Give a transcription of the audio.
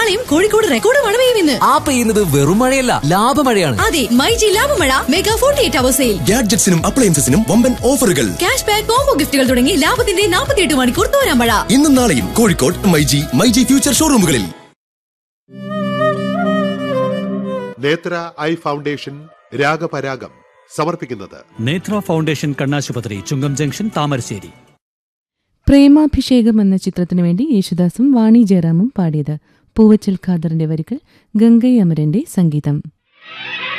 നാളെയും കോഴിക്കോട് റെക്കോർഡ് മഴ പെയ്യുമെന്ന് ആ പെയ്യുന്നത് വെറും മഴയല്ല ലാഭമഴയാണ് അതെ മൈജി ലാഭമഴ mega forty eight hour sale ഗാഡ്ജറ്റ്സിനും അപ്ലയൻസസിനും വമ്പൻ ഓഫറുകൾ ക്യാഷ് ബാക്ക് കോംബോ ഗിഫ്റ്റുകൾ തുടങ്ങി ലാഭത്തിന്റെ നാൽപ്പത്തിയെട്ട് മണിക്കൂർ തോരാൻ മഴ ഇന്നും നാളെയും കോഴിക്കോട് മൈജി മൈജി ഫ്യൂച്ചർ ഷോറൂമുകളിൽ നേത്ര ഐ ഫൗണ്ടേഷൻ രാഗപരാഗം സമർപ്പിക്കുന്നത് നേത്ര ഫൗണ്ടേഷൻ കണ്ണാശുപത്രി ചുങ്കം ജംഗ്ഷൻ താമരശ്ശേരി പ്രേമാഭിഷേകം എന്ന ചിത്രത്തിനു വേണ്ടി യേശുദാസും വാണി ജയറാമും പാടിയത് പൂവച്ചൽ ഖാദറിന്റെ വരികൾ ഗംഗൈ അമരന്റെ സംഗീതം